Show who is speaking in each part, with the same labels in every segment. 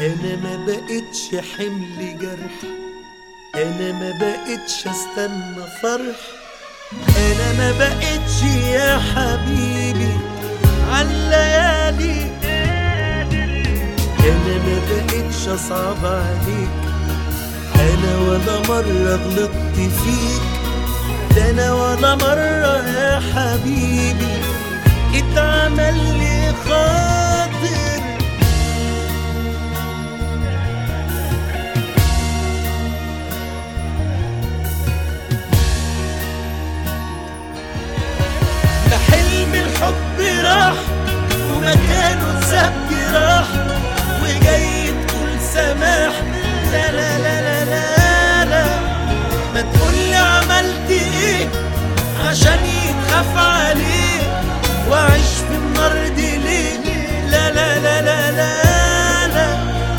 Speaker 1: انا ما بقتش حمل جرح انا ما بقتش استنى فرح انا ما بقتش يا حبيبي عالليالي انا ما بقتش اصعب عليك انا ولا مرة غلطت فيك ده انا ولا مرة يا حبيبي اتعمل لي خاطر ده حلم الحب راح ومكانه ساب جراح وجاي تقول سماح لا لا لا لا لا لا ما تقولي عملت ايه عشان يتخاف عليه واعيش في النار دي ليه لا لا لا لا لا لا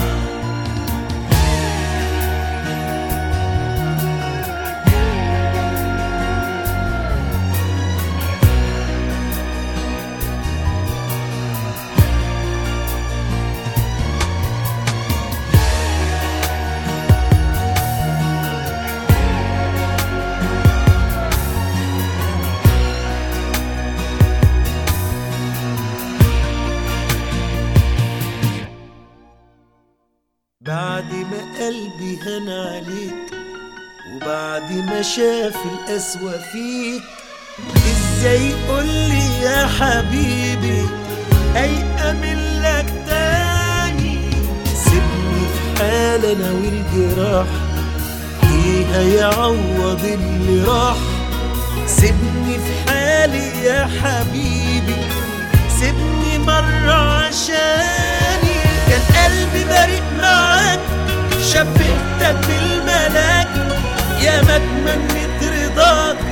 Speaker 1: بعد ما قلبي هان عليك وبعد ما شاف القسوة فيك ازاي قولي يا حبيبي ايأمن لك تاني سيبني في حال انا والجراح ايه هيعوض اللي راح سيبني في حالي يا حبيبي سيبني مرة عشاني كان قلبي بريء معاك شبهتك بالملاك يا ما اتمنيت رضاك